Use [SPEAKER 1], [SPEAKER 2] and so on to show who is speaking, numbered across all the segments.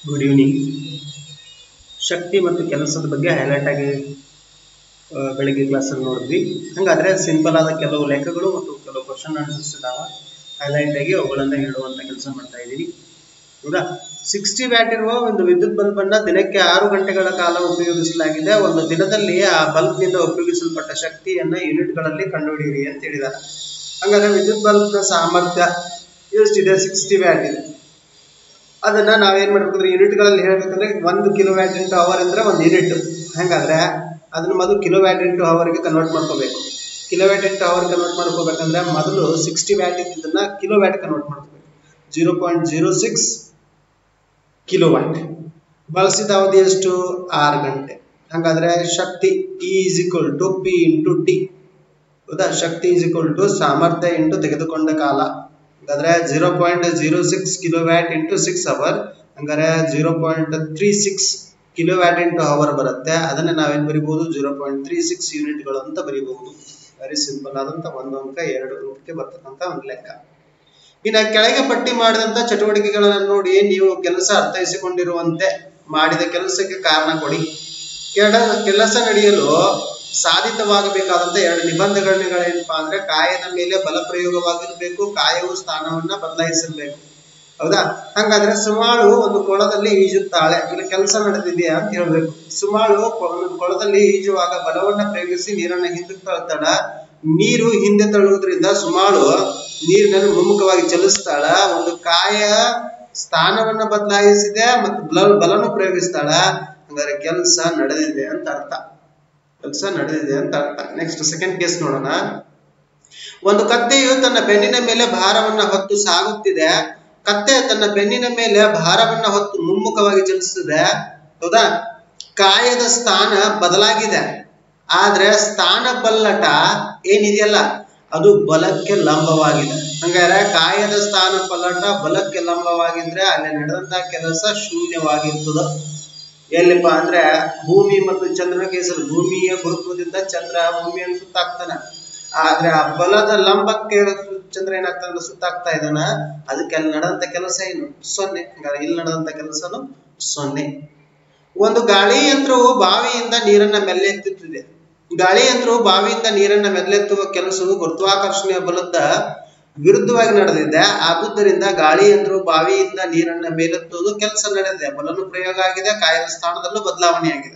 [SPEAKER 1] good evening ಶಕ್ತಿ ಮತ್ತು ಕೆಲಸದ ಬಗ್ಗೆ ಹೈಲೈಟ್ ಆಗಿ ಆ, ಬೆಳಿಗ್ಗೆ ಕ್ಲಾಸಲ್ಲಿ ನೋಡಿದ್ವಿ ಹಂಗಾದ್ರೆ ಸಿಂಪಲ್ ಆದ ಕೆಲವು ಲೆಕ್ಕಗಳು ಮತ್ತು ಕೆಲವು ಕ್ವಶನ್ ಆನ್ಸರ್ಸ್ ಇದಾವ ಹೈಲೈಟ್ ಆಗಿ ಅವುಗಳನ್ನ ಹೇಳುವಂತ ಕೆಲಸ ಮಾಡ್ತಾ ಇದ್ದೀನಿ ಹೌದಾ ಸಿಕ್ಸ್ಟಿ ವ್ಯಾಟ್ ಇರುವ ಒಂದು ವಿದ್ಯುತ್ ಬಲ್ಬ್ ಅನ್ನ ದಿನಕ್ಕೆ ಆರು ಗಂಟೆಗಳ ಕಾಲ ಉಪಯೋಗಿಸಲಾಗಿದೆ ಒಂದು ದಿನದಲ್ಲಿ ಆ ಬಲ್ಬ್ ನಿಂದ ಉಪಯೋಗಿಸಲ್ಪಟ್ಟ ಶಕ್ತಿಯನ್ನ ಯೂನಿಟ್ಗಳಲ್ಲಿ ಕಂಡುಹಿಡಿಯಿರಿ ಅಂತ ಹೇಳಿದ್ದಾರೆ ಹಂಗಾದ್ರೆ ವಿದ್ಯುತ್ ಬಲ್ಬ್ ನ ಸಾಮರ್ಥ್ಯ ಎಷ್ಟಿದೆ ಸಿಕ್ಸ್ಟಿ ವ್ಯಾಟ್ ಇದೆ ಅದನ್ನ ನಾವೇನ್ ಮಾಡ್ಬೇಕಂದ್ರೆ ಯೂನಿಟ್ಗಳಲ್ಲಿ ಹೇಳ್ಬೇಕಂದ್ರೆ ಒಂದು ಕಿಲೋ ವ್ಯಾಟ್ ಇಂಟು ಅವರ್ ಅಂದ್ರೆ ಒಂದು ಯೂನಿಟ್ ಹಂಗಾದ್ರೆ ಅದನ್ನ ಮೊದಲು ಕಿಲೋ ವ್ಯಾಟ್ ಇಂಟು ಅವರ್ಗೆ ಕನ್ವರ್ಟ್ ಮಾಡ್ಕೋಬೇಕು kilowatt into hour convert ಮಾಡ್ಕೋಬೇಕಂದ್ರೆ ಮೊದಲು ಸಿಕ್ಸ್ಟಿ ವ್ಯಾಟ್ ಇದ್ದದನ್ನ ಕಿಲೋ ವ್ಯಾಟ್ ಕನ್ವರ್ಟ್ ಮಾಡ್ಕೋಬೇಕು zero point zero six kilowatt ಬಳಸಿದ ಅವಧಿ ಎಷ್ಟು ಆರು ಗಂಟೆ ಹಂಗಾದ್ರೆ ಶಕ್ತಿ E is equal to P into T ಹೌದಾ ಶಕ್ತಿ ಇಸ್ ಈಕ್ವಲ್ ಟು ಸಾಮರ್ಥ್ಯ ಇಂಟು ತೆಗೆದುಕೊಂಡ ಕಾಲ ಹಾಗಾದ್ರೆ zero point zero six kilowatt into six hour ಹಂಗಾರೆ zero point three six kilowatt into hour ಬರುತ್ತೆ ಅದನ್ನ ನಾವೇನ್ ಬರಿಬಹುದು ಜೀರೋ ಪಾಯಿಂಟ್ ತ್ರೀ ಸಿಕ್ಸ್ ಯೂನಿಟ್ಗಳು ಅಂತ ಬರಿಬಹುದು ವೆರಿ ಸಿಂಪಲ್ ಆದಂತ ಒಂದು ಅಂಕ ಎರಡು ಅಂಕಕ್ಕೆ ಬರ್ತಕ್ಕಂತ ಒಂದು ಲೆಕ್ಕ ಇನ್ನ ಕೆಳಗೆ ಪಟ್ಟಿ ಮಾಡಿದಂತ ಚಟುವಟಿಕೆಗಳನ್ನ ನೋಡಿ ನೀವು ಕೆಲಸ ಅರ್ಥೈಸಿಕೊಂಡಿರುವಂತೆ ಮಾಡಿದ ಕೆಲಸಕ್ಕೆ ಕಾರಣ ಕೊಡಿ ಕೆಳ ಕೆಲಸ ನಡೆಯಲು ಸಾಧಿತವಾಗಬೇಕಾದಂತ ಎರಡು ನಿಬಂಧನೆಗಳೇನಪ್ಪಾ ಅಂದ್ರೆ ಕಾಯದ ಮೇಲೆ ಬಲ ಪ್ರಯೋಗವಾಗಿರ್ಬೇಕು ಕಾಯವು ಸ್ಥಾನವನ್ನ ಬದಲಾಯಿಸಿರ್ಬೇಕು ಹೌದಾ ಹಂಗಾದ್ರೆ ಸುಮಾಳು ಒಂದು ಕೊಳದಲ್ಲಿ ಈಜುತ್ತಾಳೆ ಇಲ್ಲಿ ಕೆಲಸ ನಡೆದಿದೆಯಾ ಅಂತ ಹೇಳ್ಬೇಕು ಸುಮಾಳು ಕೊ- ಒಂದು ಕೊಳದಲ್ಲಿ ಈಜುವಾಗ ಬಲವನ್ನ ಪ್ರಯೋಗಿಸಿ ನೀರನ್ನ ಹಿಂದಕ್ಕೆ ತಳ್ತಾಳ ನೀರು ಹಿಂದೆ ತಳ್ಳುವುದರಿಂದ ಸುಮಾಳು ನೀರಿನಲ್ಲಿ ಮುಮ್ಮುಖವಾಗಿ ಚಲಿಸ್ತಾಳ ಒಂದು ಕಾಯ ಸ್ಥಾನವನ್ನ ಬದಲಾಯಿಸಿದೆ ಮತ್ತು ಬಲ ಬಲನು ಪ್ರಯೋಗಿಸ್ತಾಳ ಹಂಗಾದ್ರೆ ಕೆಲಸ ನಡೆದಿದೆ ಅಂತ ಅರ್ಥ ಕೆಲಸ ನಡೆದಿದೆ ಅಂತ ಅರ್ಥ ನೆಕ್ಸ್ಟ್ ಸೆಕೆಂಡ್ ಕೇಸ್ ನೋಡೋಣ ಒಂದು ಕತ್ತೆಯು ತನ್ನ ಬೆನ್ನಿನ ಮೇಲೆ ಭಾರವನ್ನ ಹೊತ್ತು ಸಾಗುತ್ತಿದೆ ಕತ್ತೆ ತನ್ನ ಬೆನ್ನಿನ ಮೇಲೆ ಭಾರವನ್ನ ಹೊತ್ತು ಮುಮ್ಮುಖವಾಗಿ ಚಲಿಸುತ್ತಿದೆ ಹೌದಾ ಕಾಯದ ಸ್ಥಾನ ಬದಲಾಗಿದೆ ಆದ್ರೆ ಸ್ಥಾನ ಪಲ್ಲಟ ಏನಿದೆಯಲ್ಲ ಅದು ಬಲಕ್ಕೆ ಲಂಬವಾಗಿದೆ ಹಂಗಾರೆ ಕಾಯದ ಸ್ಥಾನ ಪಲ್ಲಟ ಬಲಕ್ಕೆ ಲಂಬವಾಗಿದ್ರೆ ಅಲ್ಲಿ ನಡೆದಂತ ಕೆಲಸ ಶೂನ್ಯವಾಗಿರ್ತದ ಎಲ್ಲಿಪ್ಪ ಅಂದ್ರೆ ಭೂಮಿ ಮತ್ತು ಚಂದ್ರನ ಕೇಸರಿ ಭೂಮಿಯ ಗುರುತ್ವದಿಂದ ಚಂದ್ರ ಭೂಮಿಯನ್ನು ಸುತ್ತಾಕ್ತಾನ ಆದ್ರೆ ಆ ಬಲದ ಲಂಬಕ್ಕೆ ಚಂದ್ರ ಏನಾಗ್ತಾನ ಸುತ್ತಾಕ್ತಾ ಇದ್ದಾನ ಅದಕ್ಕೆ ಅಲ್ಲಿ ನಡೆದಂತ ಕೆಲಸ ಏನು ಸೊನ್ನೆ ಹಂಗಾರೆ ಇಲ್ಲಿ ನಡೆದಂತ ಕೆಲಸನು ಸೊನ್ನೆ ಒಂದು ಗಾಳಿ ಯಂತ್ರವು ಬಾವಿಯಿಂದ ನೀರನ್ನ ಮೆಲ್ಲೆತ್ತುತ್ತಿದೆ ಗಾಳಿ ಯಂತ್ರವು ಬಾವಿಯಿಂದ ನೀರನ್ನ ಮೆಲ್ಲೆತ್ತುವ ಕೆಲಸವು ಗುರುತ್ವಾಕರ್ಷಣೆಯ ಬಲದ ವಿರುದ್ಧವಾಗಿ ನಡೆದಿದೆ ಆದುದರಿಂದ ಗಾಳಿ ಯಂತ್ರವು ಬಾವಿಯಿಂದ ನೀರನ್ನ ಮೇಲೆತ್ತುವುದು ಕೆಲಸ ನಡೆದಿದೆ ಬಲನು ಪ್ರಯೋಗ ಆಗಿದೆ ಕಾಯದ ಸ್ಥಾನದಲ್ಲೂ ಬದಲಾವಣೆ ಆಗಿದೆ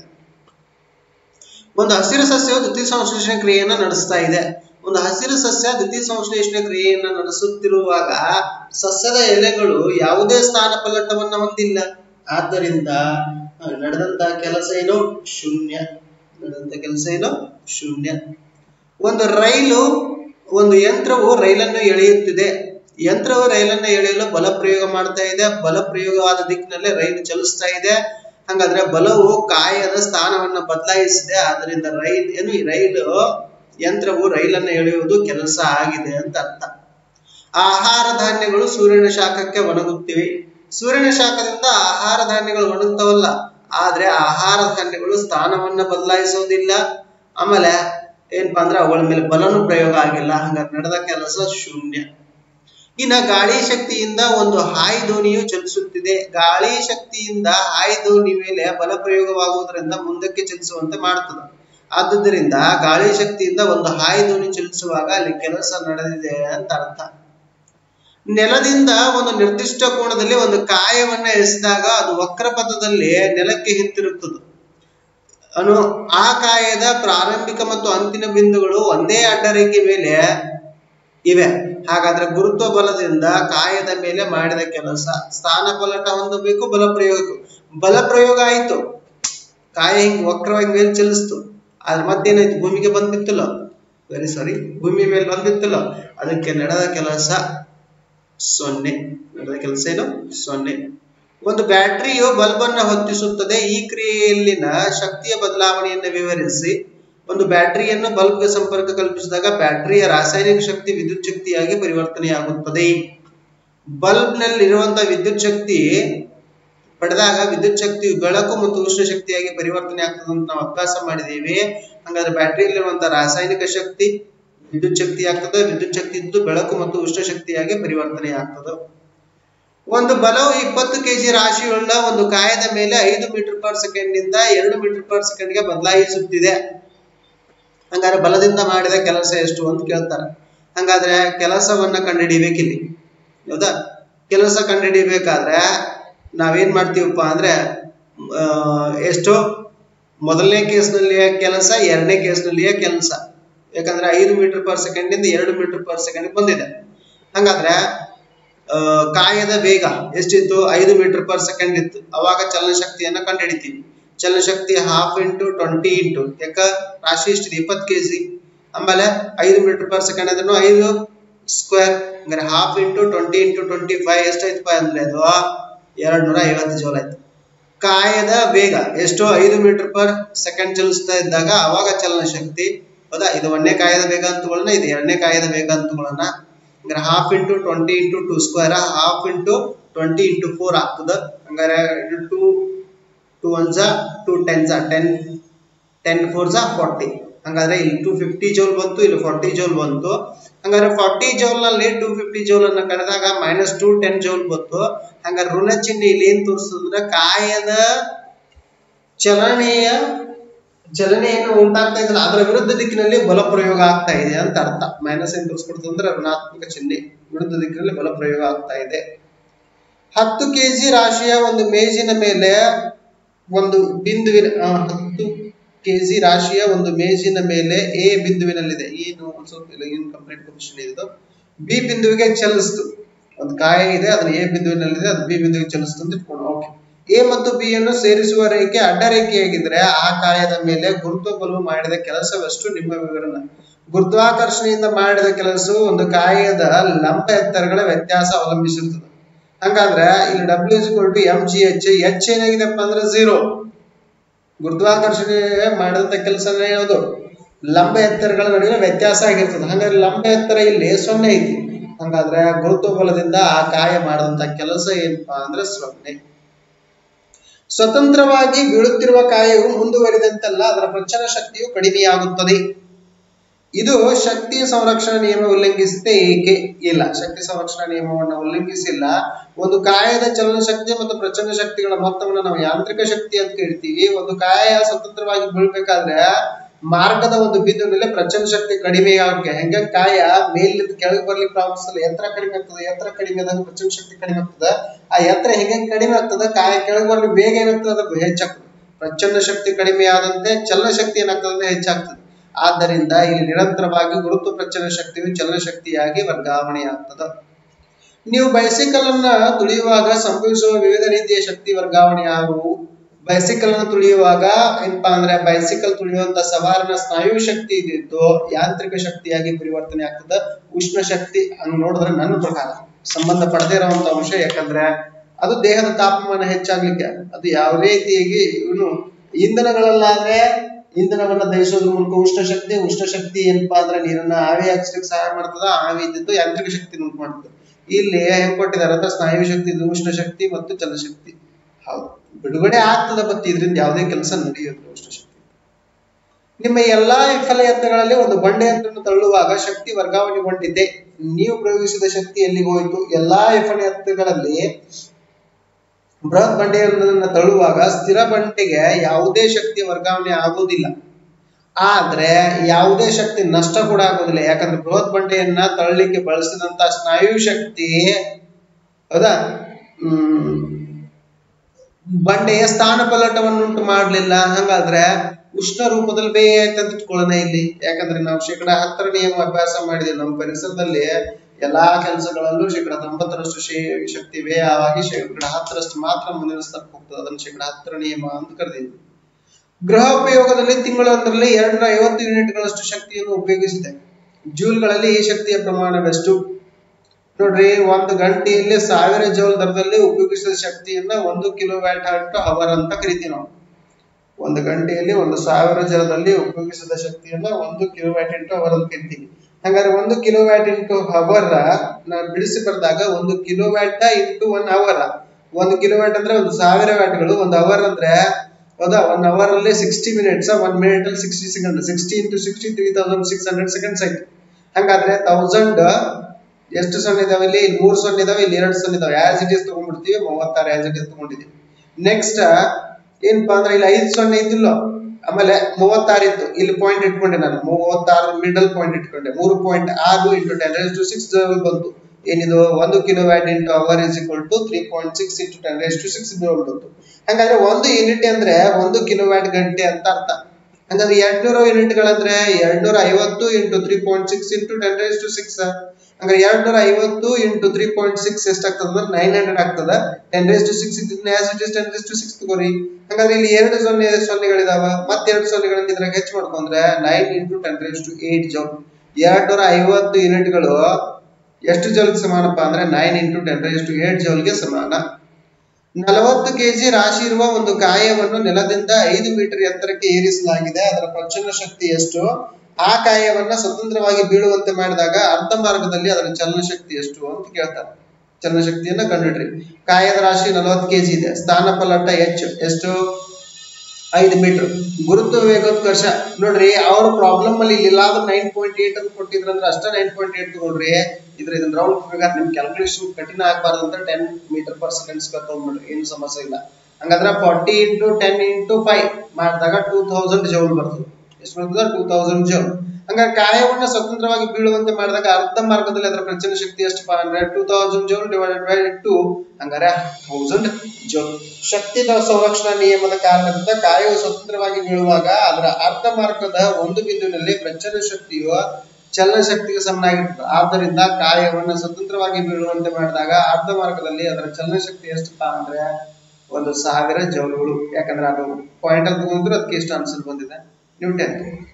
[SPEAKER 1] ಒಂದು ಹಸಿರು ಸಸ್ಯವು ದ್ವಿತೀಯ ಸಂಶ್ಲೇಷಣೆ ಕ್ರಿಯೆಯನ್ನ ನಡೆಸ್ತಾ ಇದೆ ಒಂದು ಹಸಿರು ಸಸ್ಯ ದ್ವಿತೀಯ ಸಂಶ್ಲೇಷಣೆ ಕ್ರಿಯೆಯನ್ನ ನಡೆಸುತ್ತಿರುವಾಗ ಸಸ್ಯದ ಎಲೆಗಳು ಯಾವುದೇ ಸ್ಥಾನ ಪಲ್ಲಟವನ್ನ ಹೊಂದಿಲ್ಲ ಆದ್ದರಿಂದ ಆ, ನಡೆದಂತ ಕೆಲಸ ಏನು ಶೂನ್ಯ ನಡೆದಂತ ಕೆಲಸ ಏನು ಶೂನ್ಯ ಒಂದು ರೈಲು ಒಂದು ಯಂತ್ರವು ರೈಲನ್ನು ಎಳೆಯುತ್ತಿದೆ ಯಂತ್ರವು ರೈಲನ್ನು ಎಳೆಯಲು ಬಲ ಪ್ರಯೋಗ ಮಾಡ್ತಾ ಇದೆ ಬಲ ಪ್ರಯೋಗವಾದ ದಿಕ್ಕಿನಲ್ಲಿ ರೈಲು ಚಲಿಸ್ತಾ ಇದೆ ಹಂಗಾದ್ರೆ ಬಲವು ಕಾಯದ ಸ್ಥಾನವನ್ನ ಬದಲಾಯಿಸಿದೆ ಆದ್ದರಿಂದ ರೈಲ್ ಏನು ಈ ರೈಲು ಯಂತ್ರವು ರೈಲನ್ನು ಎಳೆಯುವುದು ಕೆಲಸ ಆಗಿದೆ ಅಂತ ಅರ್ಥ ಆಹಾರ ಧಾನ್ಯಗಳು ಸೂರ್ಯನ ಶಾಖಕ್ಕೆ ಒಣಗುತ್ತಿವೆ ಸೂರ್ಯನ ಶಾಖದಿಂದ ಆಹಾರ ಧಾನ್ಯಗಳು ಒಣಗ್ತಾವಲ್ಲ ಆದ್ರೆ ಆಹಾರ ಧಾನ್ಯಗಳು ಸ್ಥಾನವನ್ನ ಬದಲಾಯಿಸೋದಿಲ್ಲ ಆಮೇಲೆ ಏನಪ್ಪಾ ಅಂದ್ರೆ ಅವುಗಳ ಮೇಲೆ ಬಲನು ಪ್ರಯೋಗ ಆಗಿಲ್ಲ ಹಂಗಾರೆ ನಡೆದ ಕೆಲಸ ಶೂನ್ಯ ಇನ್ನ ಗಾಳಿ ಶಕ್ತಿಯಿಂದ ಒಂದು ಹಾಯಿ ದೋಣಿಯು ಚಲಿಸುತ್ತಿದೆ ಗಾಳಿ ಶಕ್ತಿಯಿಂದ ಹಾಯಿ ದೋಣಿ ಮೇಲೆ ಬಲ ಪ್ರಯೋಗವಾಗುವುದರಿಂದ ಮುಂದಕ್ಕೆ ಚಲಿಸುವಂತೆ ಮಾಡ್ತದೆ ಆದುದರಿಂದ ಗಾಳಿ ಶಕ್ತಿಯಿಂದ ಒಂದು ಹಾಯಿ ದೋಣಿ ಚಲಿಸುವಾಗ ಅಲ್ಲಿ ಕೆಲಸ ನಡೆದಿದೆ ಅಂತ ಅರ್ಥ ನೆಲದಿಂದ ಒಂದು ನಿರ್ದಿಷ್ಟ ಕೋಣದಲ್ಲಿ ಒಂದು ಕಾಯವನ್ನ ಎಸೆದಾಗ ಅದು ವಕ್ರಪಥದಲ್ಲಿ ನೆಲಕ್ಕೆ ಹಿಂತಿರುತ್ತದೆ ಅನು ಆ ಕಾಯದ ಪ್ರಾರಂಭಿಕ ಮತ್ತು ಅಂತಿಮ ಬಿಂದುಗಳು ಒಂದೇ ಅಡ್ಡರೇಖೆ ಮೇಲೆ ಇವೆ ಹಾಗಾದ್ರೆ ಗುರುತ್ವ ಬಲದಿಂದ ಕಾಯದ ಮೇಲೆ ಮಾಡಿದ ಕೆಲಸ ಸ್ಥಾನ ಪಲ್ಲಟ ಹೊಂದಬೇಕು ಬಲ ಪ್ರಯೋಗ ಬಲ ಪ್ರಯೋಗ ಆಯ್ತು ಕಾಯ ಹಿಂಗ್ ವಕ್ರವಾಗಿ ಮೇಲೆ ಚಲಿಸ್ತು ಅದ್ರ ಮತ್ತೇನಾಯ್ತು ಭೂಮಿಗೆ ಬಂದಿತ್ತಲ್ಲ ವೆರಿ ಸಾರಿ ಭೂಮಿ ಮೇಲೆ ಬಂದಿತ್ತಲ್ಲ ಅದಕ್ಕೆ ನಡೆದ ಕೆಲಸ ಸೊನ್ನೆ ನಡೆದ ಕೆಲಸ ಏನು ಸೊನ್ನೆ ಒಂದು ಬ್ಯಾಟರಿಯು ಬಲ್ಬ್ ಅನ್ನು ಹೊತ್ತಿಸುತ್ತದೆ ಈ ಕ್ರಿಯೆಯಲ್ಲಿನ ಶಕ್ತಿಯ ಬದಲಾವಣೆಯನ್ನು ವಿವರಿಸಿ ಒಂದು ಬ್ಯಾಟರಿಯನ್ನು ಬಲ್ಬ್ಗೆ ಸಂಪರ್ಕ ಕಲ್ಪಿಸಿದಾಗ ಬ್ಯಾಟರಿಯ ರಾಸಾಯನಿಕ ಶಕ್ತಿ ವಿದ್ಯುತ್ ಶಕ್ತಿಯಾಗಿ ಪರಿವರ್ತನೆಯಾಗುತ್ತದೆ ಬಲ್ಬ್ ನಲ್ಲಿರುವಂತಹ ವಿದ್ಯುತ್ ಶಕ್ತಿ ಪಡೆದಾಗ ವಿದ್ಯುತ್ ಶಕ್ತಿಯು ಬೆಳಕು ಮತ್ತು ಉಷ್ಣ ಶಕ್ತಿಯಾಗಿ ಪರಿವರ್ತನೆ ಆಗ್ತದೆ ಅಂತ ನಾವು ಅಭ್ಯಾಸ ಮಾಡಿದ್ದೀವಿ ಹಂಗಾದ್ರೆ ಬ್ಯಾಟರಿಯಲ್ಲಿರುವಂತಹ ರಾಸಾಯನಿಕ ಶಕ್ತಿ ವಿದ್ಯುತ್ ಶಕ್ತಿ ಆಗ್ತದೆ ವಿದ್ಯುತ್ ಶಕ್ತಿ ಇದ್ದು ಬೆಳಕು ಮತ್ತು ಉಷ್ಣ ಶಕ್ತಿಯಾಗಿ ಪರಿವರ್ತನೆ ಆಗ್ತದೆ ಒಂದು ಬಲವು ಇಪ್ಪತ್ತು ಕೆಜಿ ರಾಶಿಯುಳ್ಳ ಒಂದು ಕಾಯದ ಮೇಲೆ ಐದು ಮೀಟರ್ ಪರ್ ಸೆಕೆಂಡ್ ನಿಂದ ಎರಡು ಮೀಟರ್ ಪರ್ ಸೆಕೆಂಡ್ ಗೆ ಬದಲಾಯಿಸುತ್ತಿದೆ ಹಂಗಾದ್ರೆ ಬಲದಿಂದ ಮಾಡಿದ ಕೆಲಸ ಎಷ್ಟು ಅಂತ ಕೇಳ್ತಾರೆ ಹಂಗಾದ್ರೆ ಕೆಲಸವನ್ನ ಕಂಡುಹಿಡಿಬೇಕಿಲ್ಲಿ ಹೌದಾ ಕೆಲಸ ಕಂಡುಹಿಡಿಬೇಕಾದ್ರೆ ನಾವೇನ್ ಮಾಡ್ತೀವಪ್ಪ ಅಂದ್ರೆ ಆ, ಎಷ್ಟು ಮೊದಲನೇ ಕೇಸ್ನಲ್ಲಿಯ ಕೆಲಸ ಎರಡನೇ ಕೇಸ್ನಲ್ಲಿಯ ಕೆಲಸ ಯಾಕಂದ್ರೆ ಐದು ಮೀಟರ್ ಪರ್ ಸೆಕೆಂಡ್ ಇಂದ ಎರಡು ಮೀಟರ್ ಪರ್ ಸೆಕೆಂಡ್ ಬಂದಿದೆ ಹಂಗಾದ್ರೆ ಆ, ಕಾಯದ ವೇಗ ಎಷ್ಟಿತ್ತು ಐದು ಮೀಟರ್ ಪರ್ ಸೆಕೆಂಡ್ ಇತ್ತು ಅವಾಗ ಚಲನಶಕ್ತಿಯನ್ನ ಕಂಡುಹಿಡಿತೀವಿ ಚಲನಶಕ್ತಿ ಹಾಫ್ ಇಂಟು ಟ್ವೆಂಟಿ ಇಂಟು ಯಾಕ ರಾಶಿ ಎಷ್ಟಿದೆ ಇಪ್ಪತ್ತು ಕೆ ಜಿ ಆಮೇಲೆ ಐದು ಮೀಟರ್ ಪರ್ ಸೆಕೆಂಡ್ ಅದನ್ನು ಐದು ಸ್ಕ್ವೇರ್ ಅಂದ್ರೆ half into twenty into twenty five ಎಷ್ಟಾಯ್ತಪ್ಪ ಅಂದ್ರೆ ಅದು ಎರಡ್ ನೂರ ಐವತ್ತು ಜೋಲ್ ಆಯ್ತು ಕಾಯದ ವೇಗ ಎಷ್ಟು ಐದು ಮೀಟರ್ ಪರ್ ಸೆಕೆಂಡ್ ಚಲಿಸ್ತಾ ಇದ್ದಾಗ ಅವಾಗ ಚಲನ ಶಕ್ತಿ ಹೌದಾ ಇದು ಒಂದನೇ ಕಾಯದ ವೇಗ ಅಂತ ತಗೊಳ್ಳೋಣ ಇದು ಎರಡನೇ ಕಾಯದ ವೇಗ ಅಂತ ತಗೊಳ್ಳೋಣ ಹಂಗಾರೆ half into twenty into two square half into twenty into four ಆಗ್ತದ ಹಂಗಾರೆ ಟೂ ಟೂ ಒನ್ ಜಾ ಟೂ ಟೆನ್ ಜಾ ಟೆನ್ ಟೆನ್ ಫೋರ್ ಜಾ ಫಾರ್ಟಿ ಹಂಗಾದ್ರೆ ಇಲ್ಲಿ ಟೂ ಫಿಫ್ಟಿ ಜೋಲ್ ಬಂತು ಇಲ್ಲಿ ಫಾರ್ಟಿ ಜೋಲ್ ಬಂತು ಹಂಗಾದ್ರೆ ಫಾರ್ಟಿ ಜೋಲ್ ನಲ್ಲಿ ಟೂ ಫಿಫ್ಟಿ ಜೋಲ್ ಅನ್ನ ಕಳೆದಾಗ ಮೈನಸ್ ಟೂ ಟೆನ್ ಜೋಲ್ ಬಂತು ಹಂಗಾರೆ ಋಣ ಚಿಹ್ನೆ ಇಲ್ಲಿ ಏನ್ ತೋರಿಸ್ತಂದ್ರೆ ಕಾಯದ ಚಲನೆಯ ಚಲನೆಯನ್ನು ಉಂಟಾಗ್ತಾ ಇದ್ರೆ ಅದರ ವಿರುದ್ಧ ದಿಕ್ಕಿನಲ್ಲಿ ಬಲ ಪ್ರಯೋಗ ಆಗ್ತಾ ಇದೆ ಅಂತ ಅರ್ಥ ಮೈನಸ್ ಏನ್ ತೋರಿಸ್ಕೊಡ್ತದೆ ಅಂದ್ರೆ ಋಣಾತ್ಮಕ ಚಿಹ್ನೆ ವಿರುದ್ಧ ದಿಕ್ಕಿನಲ್ಲಿ ಬಲ ಪ್ರಯೋಗ ಆಗ್ತಾ ಇದೆ ಹತ್ತು ಕೆಜಿ ರಾಶಿಯ ಒಂದು ಮೇಜಿನ ಮೇಲೆ ಒಂದು ಬಿಂದುವಿನ ಆ, ಹತ್ತು ಕೆಜಿ ರಾಶಿಯ ಒಂದು ಮೇಜಿನ ಮೇಲೆ ಎ ಬಿಂದುವಿನಲ್ಲಿದೆ ಏನು ಒಂದ್ ಸ್ವಲ್ಪ ಇನ್ಕಂಪ್ಲೀಟ್ ಕ್ವಶನ್ ಇದು ಬಿ ಬಿಂದುವಿಗೆ ಚಲಿಸ್ತು ಒಂದು ಕಾಯ ಇದೆ ಅದನ್ನ ಎ ಬಿಂದುವಿನಲ್ಲಿದೆ ಅದು ಬಿ ಬಿಂದುವಿಗೆ ಚಲಿಸ್ತು ಅಂತ ಇಟ್ಕೊಂಡು ಓಕೆ ಎ ಮತ್ತು ಬಿ ಅನ್ನು ಸೇರಿಸುವ ರೇಖೆ ಅಡ್ಡ ರೇಖೆಯಾಗಿದ್ರೆ ಆ ಕಾಯದ ಮೇಲೆ ಗುರುತ್ವ ಬಲವು ಮಾಡಿದ ಕೆಲಸವೆಷ್ಟು ನಿಮ್ಮ ವಿವರಣ ಗುರುತ್ವಾಕರ್ಷಣೆಯಿಂದ ಮಾಡಿದ ಕೆಲಸವು ಒಂದು ಕಾಯದ ಲಂಬ ಎತ್ತರಗಳ ವ್ಯತ್ಯಾಸ ಅವಲಂಬಿಸಿರುತ್ತದೆ ಹಂಗಾದ್ರೆ ಇಲ್ಲಿ W is to M G H H ಏನಾಗಿದೆಪ್ಪ ಅಂದ್ರೆ ಝೀರೋ ಗುರುತ್ವಾಕರ್ಷಣೆ ಮಾಡಿದಂತ ಕೆಲಸನೇ ಯಾವುದು ಲಂಬ ಎತ್ತರಗಳ ನಡುವಿನ ವ್ಯತ್ಯಾಸ ಆಗಿರ್ತದೆ ಹಂಗಾದ್ರೆ ಲಂಬ ಎತ್ತರ ಇಲ್ಲಿ ಸೊನ್ನೆ ಐತಿ ಹಂಗಾದ್ರೆ ಗುರುತ್ವ ಬಲದಿಂದ ಆ ಕಾಯ ಮಾಡಿದಂತ ಕೆಲಸ ಏನಪ್ಪಾ ಅಂದ್ರೆ ಸೊನ್ನೆ ಸ್ವತಂತ್ರವಾಗಿ ಬೀಳುತ್ತಿರುವ ಕಾಯವು ಮುಂದುವರಿದಂತೆಲ್ಲ ಅದರ ಪ್ರಚನ ಶಕ್ತಿಯು ಕಡಿಮೆಯಾಗುತ್ತದೆ ಇದು ಶಕ್ತಿ ಸಂರಕ್ಷಣಾ ನಿಯಮ ಉಲ್ಲಂಘಿಸಿದೆ ಏಕೆ ಇಲ್ಲ ಶಕ್ತಿ ಸಂರಕ್ಷಣಾ ನಿಯಮವನ್ನು ಉಲ್ಲಂಘಿಸಿಲ್ಲ ಒಂದು ಕಾಯದ ಚಲನ ಶಕ್ತಿ ಮತ್ತು ಪ್ರಚಂಡ ಶಕ್ತಿಗಳ ಮೊತ್ತವನ್ನು ನಾವು ಯಾಂತ್ರಿಕ ಶಕ್ತಿ ಅಂತ ಕೇಳ್ತೀವಿ ಒಂದು ಕಾಯ ಸ್ವತಂತ್ರವಾಗಿ ಬೀಳ್ಬೇಕಾದ್ರೆ ಮಾರ್ಗದ ಒಂದು ಬಿಂದುವಿನಲ್ಲಿ ಪ್ರಚಂಡ ಶಕ್ತಿ ಕಡಿಮೆ ಆಗುತ್ತೆ ಹೆಂಗ ಕಾಯ ಮೇಲಿಂದ ಕೆಳಗೆ ಬರ್ಲಿಕ್ಕೆ ಪ್ರಾರಂಭಿಸಲ್ಲ ಎತ್ತರ ಕಡಿಮೆ ಆಗ್ತದೆ ಎತ್ತರ ಕಡಿಮೆ ಆದಾಗ ಪ್ರಚಂಡ ಶಕ್ತಿ ಕಡಿಮೆ ಆಗ್ತದೆ ಆ ಎತ್ತರ ಹೆಂಗೆ ಕಡಿಮೆ ಆಗ್ತದೆ ಕಾಯ ಕೆಳಗೆ ಬರ್ಲಿಕ್ಕೆ ಬೇಗ ಏನಾಗ್ತದೆ ಅದು ಹೆಚ್ಚಾಗ್ತದೆ ಪ್ರಚಂಡ ಶಕ್ತಿ ಕಡಿಮೆ ಆದಂತೆ ಚಲನ ಶಕ್ತಿ ಏನಾಗ್ತದೆ ಅಂದ್ರೆ ಹೆಚ್ಚಾಗ್ತದೆ ಆದ್ದರಿಂದ ಇಲ್ಲಿ ನಿರಂತರವಾಗಿ ಗುರುತ್ವ ಪ್ರಚನ ಶಕ್ತಿಯು ಚಲನ ಶಕ್ತಿಯಾಗಿ ವರ್ಗಾವಣೆಯಾಗ್ತದೆ ನೀವು ಬೈಸಿಕಲ್ ಅನ್ನ ತುಳಿಯುವಾಗ ಸಂಭವಿಸುವ ವಿವಿಧ ರೀತಿಯ ಶಕ್ತಿ ವರ್ಗಾವಣೆ ಆಗುವು ಬೈಸಿಕಲ್ ಅನ್ನು ತುಳಿಯುವಾಗ ಏನಪ್ಪಾ ಅಂದ್ರೆ ಬೈಸಿಕಲ್ ತುಳಿಯುವಂತ ಸವಾರನ ಸ್ನಾಯು ಶಕ್ತಿ ಇದ್ದಿದ್ದು ಯಾಂತ್ರಿಕ ಶಕ್ತಿಯಾಗಿ ಪರಿವರ್ತನೆ ಆಗ್ತದೆ ಉಷ್ಣ ಶಕ್ತಿ ಹಂಗ್ ನೋಡಿದ್ರೆ ನನ್ನ ಪ್ರಕಾರ ಸಂಬಂಧ ಪಡದೇ ಇರುವಂತ ಅಂಶ ಯಾಕಂದ್ರೆ ಅದು ದೇಹದ ತಾಪಮಾನ ಹೆಚ್ಚಾಗ್ಲಿಕ್ಕೆ ಅದು ಯಾವ ರೀತಿಯಾಗಿ ಇವನು ಇಂಧನಗಳಲ್ಲಾದ್ರೆ ಇಂಧನವನ್ನ ದಹಿಸೋದ್ರ ಮೂಲಕ ಉಷ್ಣ ಶಕ್ತಿ ಉಷ್ಣ ಶಕ್ತಿ ಏನಪ್ಪಾ ಅಂದ್ರೆ ನೀರನ್ನ ಆವಿ ಹಾಕ್ಸ್ಲಿಕ್ಕೆ ಸಹಾಯ ಮಾಡ್ತದ ಆವಿ ಇದ್ದಿದ್ದು ಯಾಂತ್ರಿಕ ಶಕ್ತಿ ಉಂಟು ಮಾಡ್ತದೆ ಇಲ್ಲಿ ಹೆಂಗ್ ಕೊಟ್ಟಿದ್ದಾರೆ ಅಂದ್ರೆ ಸ್ನಾಯು ಶಕ್ತಿ ಇದು ಉಷ್ಣ ಶಕ್ತಿ ಮತ್ತು ಚಲಶಕ್ತಿ ಹೌದು ಬಿಡುಗಡೆ ಆಗ್ತದ ಬಟ್ ಇದರಿಂದ ಯಾವುದೇ ಕೆಲಸ ನಡೆಯೋದಿಲ್ಲ ಉಷ್ಣ ಶಕ್ತಿ ನಿಮ್ಮ ಎಲ್ಲಾ ವಿಫಲ ಯತ್ನಗಳಲ್ಲಿ ಒಂದು ಬಂಡೆಯಂತ್ರನ್ನು ತಳ್ಳುವಾಗ ಶಕ್ತಿ ವರ್ಗಾವಣೆಗೊಂಡಿದೆ ನೀವು ಪ್ರಯೋಗಿಸಿದ ಶಕ್ತಿ ಎಲ್ಲಿಗೆ ಹೋಯಿತು ಎಲ್ಲಾ ವಿಫಲ ಯತ್ನಗಳಲ್ಲಿ ಬೃಹತ್ ಬಂಡೆಯನ್ನ ತಳ್ಳುವಾಗ ಸ್ಥಿರ ಬಂಡೆಗೆ ಯಾವುದೇ ಶಕ್ತಿ ವರ್ಗಾವಣೆ ಆಗುವುದಿಲ್ಲ ಆದ್ರೆ ಯಾವುದೇ ಶಕ್ತಿ ನಷ್ಟ ಕೂಡ ಆಗೋದಿಲ್ಲ ಯಾಕಂದ್ರೆ ಬೃಹತ್ ಬಂಡೆಯನ್ನ ತಳ್ಳಲಿಕ್ಕೆ ಬಳಸಿದಂತ ಸ್ನಾಯು ಶಕ್ತಿ ಹೌದಾ ಹ್ಮ್ ಬಂಡೆಯ ಸ್ಥಾನ ಪಲ್ಲಟವನ್ನುಂಟು ಮಾಡಲಿಲ್ಲ ಹಂಗಾದ್ರೆ ಉಷ್ಣ ರೂಪದಲ್ಲಿ ಬೇಯ ಅಂತ ಇಟ್ಕೊಳ್ಳೋಣ ಇಲ್ಲಿ ಯಾಕಂದ್ರೆ ನಾವು ಶೇಕಡ ಹತ್ತರ ನಿಯಮ ಅಭ್ಯಾಸ ಮಾಡಿದೀವಿ ನಮ್ಮ ಪರಿಸರದಲ್ಲಿ ಎಲ್ಲಾ ಕೆಲಸಗಳಲ್ಲೂ ಶೇಕಡ ತೊಂಬತ್ತರಷ್ಟು ಶೇ- ಶಕ್ತಿ ವ್ಯಯ ಆಗಿ ಶೇಕಡ ಹತ್ತರಷ್ಟು ಮಾತ್ರ ಮುಂದಿನ ಸ್ಥಳಕ್ಕೆ ಹೋಗ್ತದೆ ಅದನ್ನು ಶೇಕಡ ಹತ್ತರ ನಿಯಮ ಅಂತ ಕರೆದಿದ್ವಿ ಗೃಹ ಉಪಯೋಗದಲ್ಲಿ ತಿಂಗಳೊಂದರಲ್ಲಿ ಎರಡರ ಐವತ್ತು ಯೂನಿಟ್ಗಳಷ್ಟು ಶಕ್ತಿಯನ್ನು ಉಪಯೋಗಿಸಿದೆ ಜೂಲ್ಗಳಲ್ಲಿ ಈ ಶಕ್ತಿಯ ಪ್ರಮಾಣವೆಷ್ಟು ನೋಡ್ರಿ ಒಂದು ಗಂಟೆಯಲ್ಲಿ ಸಾವಿರ ಜೌಲ್ ದರದಲ್ಲಿ ಉಪಯೋಗಿಸಿದ ಶಕ್ತಿಯನ್ನ ಒಂದು ಕಿಲೋ ವ್ಯಾಟ್ ಅವರ್ ಅಂತ ಕರಿತೀವಿ ನಾವು ಒಂದು ಗಂಟೆಯಲ್ಲಿ ಒಂದು ಸಾವಿರ ಜಲದಲ್ಲಿ ಉಪಯೋಗಿಸಿದ ಶಕ್ತಿಯನ್ನ ಒಂದು ಕಿಲೋ ವ್ಯಾಟ್ ಇಂಟು ಅವರ್ ಅಂತ ಕರಿತೀವಿ ಹಂಗಾದ್ರೆ ಒಂದು ಕಿಲೋ ವ್ಯಾಟ್ ಇಂಟು ಅವರ್ ನಾವು ಬಿಡಿಸಿ ಬರೆದಾಗ ಒಂದು kilowatt into one hour ಒಂದು ಕಿಲೋ ವ್ಯಾಟ್ ಅಂದ್ರೆ ಒಂದು ಸಾವಿರ ವ್ಯಾಟ್ಗಳು ಒಂದು ಅವರ್ ಅಂದ್ರೆ ಹೌದಾ ಒನ್ ಅವರ್ ಅಲ್ಲಿ ಸಿಕ್ಸ್ಟಿ ಮಿನಿಟ್ಸ್ ಒನ್ ಮಿನಿಟ್ ಅಲ್ಲಿ sixty second sixty into sixty three thousand six hundred seconds ಆಯ್ತು ಹಂಗಾದ್ರೆ ತೌಸಂಡ್ ಎಷ್ಟು ಸೊನ್ನೆ ಇದಾವೆ ಇಲ್ಲಿ ಇಲ್ಲಿ ಮೂರು ಸೊನ್ನೆ ಇದಾವೆ ಇಲ್ಲಿ ಎರಡು ಸೊನ್ನೆ ಇದಾವೆ ಆಸ್ ಇಟ್ ಇಸ್ ತಗೊಂಡ್ಬಿಡ್ತೀವಿ ಮೂವತ್ತಾರು ಆಸ್ ಇಟ್ ಇಸ್ ತಗೊಂಡಿದ್ದೀವಿ ನೆಕ್ಸ್ಟ್ ಏನಪ್ಪಾ ಅಂದ್ರೆ ಇಲ್ಲಿ ಐದು ಸೊನ್ನೆ ಇದ್ದಿಲ್ಲ ಆಮೇಲೆ ಮೂವತ್ತಾರು ಇತ್ತು ಇಲ್ಲಿ ಪಾಯಿಂಟ್ ಇಟ್ಕೊಂಡೆ ನಾನು ಮೂವತ್ತಾರು ಮಿಡಲ್ ಪಾಯಿಂಟ್ ಇಟ್ಕೊಂಡೆ ಮೂರು ಪಾಯಿಂಟ್ ಆರು into ten raise to six ಬಂತು ಏನಿದು ಒಂದು kilowatt into hour is equal to three point six into ten raise to six ಬಂತು ಹಂಗಾದ್ರೆ ಒಂದು ಯೂನಿಟ್ ಅಂದ್ರೆ ಒಂದು ಕಿಲೋ ವ್ಯಾಟ್ ಗಂಟೆ ಅಂತ ಅರ್ಥ ಹಂಗಾದ್ರೆ ಎರಡ್ನೂರು ಯೂನಿಟ್ಗಳಂದ್ರೆ ಎರಡ್ನೂರ ಐವತ್ತು into three point six into ten raise to six ಹಂಗಾರೆ ಎರಡ್ನೂರ ಐವತ್ತು ಇಂಟು ತ್ರೀ ಪಾಯಿಂಟ್ ಸಿಕ್ಸ್ ಎಷ್ಟಾಗ್ತದ ಅಂದ್ರೆ ನೈನ್ ಹಂಡ್ರೆಡ್ ಆಗ್ತದ ಟೆನ್ ರೇಸ್ ಟು ಸಿಕ್ಸ್ ಇದನ್ನ as it is ten raise to six ತಗೋರಿ ಹಂಗಾದ್ರೆ ಇಲ್ಲಿ ಎರಡು ಸೊನ್ನೆ ಸೊನ್ನೆಗಳಿದಾವ ಮತ್ತೆ ಎರಡು ಸೊನ್ನೆಗಳನ್ನ ಇದ್ರಾಗ ಹೆಚ್ಚು ಮಾಡ್ಕೊಂಡ್ರೆ nine into ten raise to eight joule ಎರಡ್ನೂರ ಐವತ್ತು ಯೂನಿಟ್ಗಳು ಎಷ್ಟು ಜೌಲ್ಗೆ ಸಮಾನಪ್ಪ ಅಂದ್ರೆ nine into ten raise to eight ಜೌಲ್ಗೆ ಸಮಾನ ನಲವತ್ತು ಕೆಜಿ ರಾಶಿ ಇರುವ ಒಂದು ಕಾಯವನ್ನು ನೆಲದಿಂದ ಐದು ಮೀಟರ್ ಎತ್ತರಕ್ಕೆ ಏರಿಸಲಾಗಿದೆ ಅದರ ಪ್ರಚನ್ನ ಶಕ್ತಿ ಎಷ್ಟು ಆ ಕಾಯವನ್ನ ಸ್ವತಂತ್ರವಾಗಿ ಬೀಳುವಂತೆ ಮಾಡಿದಾಗ ಅರ್ಧ ಮಾರ್ಗದಲ್ಲಿ ಅದರ ಚಲನ ಶಕ್ತಿ ಎಷ್ಟು ಅಂತ ಕೇಳ್ತಾರೆ ಚಲನ ಶಕ್ತಿಯನ್ನ ಕಂಡುಹಿಡ್ರಿ ಕಾಯದ ರಾಶಿ ನಲವತ್ತು ಕೆಜಿ ಇದೆ ಸ್ಥಾನ ಪಲ್ಲಟ ಹೆಚ್ಚು ಎಷ್ಟು ಐದು ಮೀಟರ್ ಗುರುತ್ವ ವೇಗೋತ್ಕರ್ಷ ನೋಡ್ರಿ ಅವ್ರ ಪ್ರಾಬ್ಲಮ್ ಅಲ್ಲಿ ಇಲ್ಲ ನೈನ್ ಪಾಯಿಂಟ್ ಏಟ್ ಅಂತ ಕೊಟ್ಟಿದ್ರ ಅಂದ್ರೆ ಅಷ್ಟ ನೈನ್ ಪಾಯಿಂಟ್ ಏಟ್ ತಗೊಳ್ರಿ ಇದ್ರ ಇದನ್ನ ರೌಂಡ್ ಫಿಗರ್ ನಿಮ್ ಕ್ಯಾಲ್ಕುಲೇಷನ್ ಕಠಿಣ ಆಗ್ಬಾರ್ದು ಅಂತ ಟೆನ್ ಮೀಟರ್ ಪರ್ ಸೆಕೆಂಡ್ ತಗೊಂಡ್ಬಿಡ್ರಿ ಏನು ಸಮಸ್ಯೆ ಇಲ್ಲ ಹಂಗಂದ್ರ forty into ten into five ಮಾಡಿದಾಗ ಟೂ ತೌಸಂಡ್ ಜೌಲ್ ಬರ್ತದೆ ಎಷ್ಟು ಬರ್ತದ ಟೂ ತೌಸಂಡ್ ಜೌಲ್ ಹಂಗಾರೆ ಕಾಯವನ್ನ ಸ್ವತಂತ್ರವಾಗಿ ಬೀಳುವಂತೆ ಮಾಡಿದಾಗ ಅರ್ಧ ಮಾರ್ಗದಲ್ಲಿ ಅದರ ಪ್ರಚನ ಶಕ್ತಿ ಎಷ್ಟಪ್ಪ ಅಂದ್ರೆ two thousand joule divided by two ಹಂಗಾರೆ ಥೌಸಂಡ್ ಜೌಲ್ ಶಕ್ತಿ ಸಂರಕ್ಷಣಾ ನಿಯಮದ ಕಾರಣದಿಂದ ಕಾಯವು ಸ್ವತಂತ್ರವಾಗಿ ಬೀಳುವಾಗ ಅದರ ಅರ್ಧ ಮಾರ್ಗದ ಒಂದು ಬಿಂದುವಿನಲ್ಲಿ ಪ್ರಚನ ಶಕ್ತಿಯು ಚಲನ ಶಕ್ತಿಗೆ ಸಮನಾಗಿರ್ತದೆ ಆದ್ದರಿಂದ ಕಾಯವನ್ನು ಸ್ವತಂತ್ರವಾಗಿ ಬೀಳುವಂತೆ ಮಾಡಿದಾಗ ಅರ್ಧ ಮಾರ್ಗದಲ್ಲಿ ಅದರ ಚಲನ ಶಕ್ತಿ ಎಷ್ಟಪ್ಪ ಅಂದ್ರೆ ಒಂದು ಸಾವಿರ ಜೌಲ್ಗಳು ಯಾಕಂದ್ರೆ ಅದು ಪಾಯಿಂಟ್ ಅಂತ ತಗೊಂಡ್ರೆ ಅದಕ್ಕೆ ಎಷ್ಟು ಆನ್ಸರ್ ಬಂದಿದೆ ನ್ಯೂಟನ್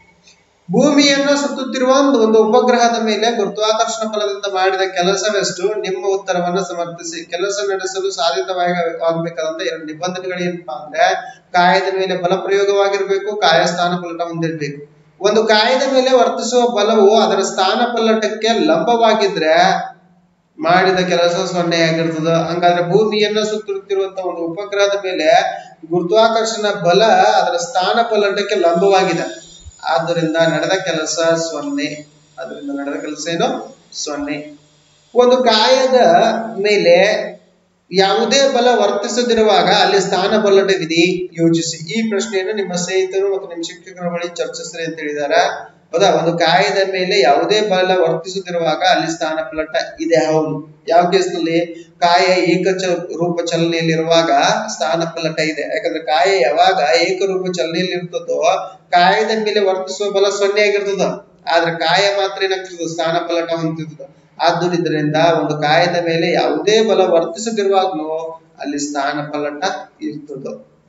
[SPEAKER 1] ಭೂಮಿಯನ್ನು ಸುತ್ತುತ್ತಿರುವ ಒಂದು ಒಂದು ಉಪಗ್ರಹದ ಮೇಲೆ ಗುರುತ್ವಾಕರ್ಷಣ ಬಲದಿಂದ ಮಾಡಿದ ಕೆಲಸವೆಷ್ಟು ನಿಮ್ಮ ಉತ್ತರವನ್ನು ಸಮರ್ಥಿಸಿ ಕೆಲಸ ನಡೆಸಲು ಸಾಧಿತವಾಗಿ ಆಗ್ಬೇಕಾದಂತ ಎರಡು ನಿಬಂಧನೆಗಳು ಏನಪ್ಪಾ ಅಂದ್ರೆ ಕಾಯದ ಮೇಲೆ ಬಲ ಪ್ರಯೋಗವಾಗಿರ್ಬೇಕು ಕಾಯ ಸ್ಥಾನ ಪಲ್ಲಟ ಹೊಂದಿರ್ಬೇಕು ಒಂದು ಕಾಯದ ಮೇಲೆ ವರ್ತಿಸುವ ಬಲವು ಅದರ ಸ್ಥಾನ ಪಲ್ಲಟಕ್ಕೆ ಲಂಬವಾಗಿದ್ರೆ ಮಾಡಿದ ಕೆಲಸ ಸೊನ್ನೆ ಆಗಿರ್ತದ ಹಂಗಾದ್ರೆ ಭೂಮಿಯನ್ನ ಸುತ್ತುತ್ತಿರುವಂತ ಒಂದು ಉಪಗ್ರಹದ ಮೇಲೆ ಗುರುತ್ವಾಕರ್ಷಣ ಬಲ ಅದರ ಸ್ಥಾನ ಪಲ್ಲಟಕ್ಕೆ ಲಂಬವಾಗಿದೆ ಆದ್ದರಿಂದ ನಡೆದ ಕೆಲಸ ಸೊನ್ನೆ ಅದರಿಂದ ನಡೆದ ಕೆಲಸ ಏನು ಸೊನ್ನೆ ಒಂದು ಕಾಯದ ಮೇಲೆ ಯಾವುದೇ ಬಲ ವರ್ತಿಸದಿರುವಾಗ ಅಲ್ಲಿ ಸ್ಥಾನ ಪಲ್ಲಟವಿದೆ ಯೋಚಿಸಿ ಈ ಪ್ರಶ್ನೆಯನ್ನು ನಿಮ್ಮ ಸ್ನೇಹಿತರು ಮತ್ತು ನಿಮ್ಮ ಶಿಕ್ಷಕರ ಬಳಿ ಚರ್ಚಿಸ್ರಿ ಅಂತ ಹೇಳಿದಾರ ಹೌದಾ ಒಂದು ಕಾಯದ ಮೇಲೆ ಯಾವುದೇ ಬಲ ವರ್ತಿಸುತ್ತಿರುವಾಗ ಅಲ್ಲಿ ಸ್ಥಾನ ಪಲ್ಲಟ ಇದೆ ಹೌದು ಯಾವ ಕೇಸ್ನಲ್ಲಿ ಕಾಯ ಏಕ ರೂಪ ಚಲನೆಯಲ್ಲಿರುವಾಗ ಸ್ಥಾನ ಪಲ್ಲಟ ಇದೆ ಯಾಕಂದ್ರೆ ಕಾಯ ಯಾವಾಗ ಏಕರೂಪ ಚಲನೆಯಲ್ಲಿ ಇರ್ತದೋ ಕಾಯದ ಮೇಲೆ ವರ್ತಿಸುವ ಬಲ ಸೊನ್ನೆ ಆಗಿರ್ತದ ಆದ್ರೆ ಕಾಯ ಮಾತ್ರ ಏನಾಗ್ತದ ಸ್ಥಾನ ಪಲ್ಲಟ ಹೊಂದಿರ್ತದ ಆದುದರಿಂದ ಒಂದು ಕಾಯದ ಮೇಲೆ ಯಾವುದೇ ಬಲ ವರ್ತಿಸದಿರುವಾಗ್ಲೂ ಅಲ್ಲಿ ಸ್ಥಾನ ಪಲ್ಲಟ ಇರ್ತದ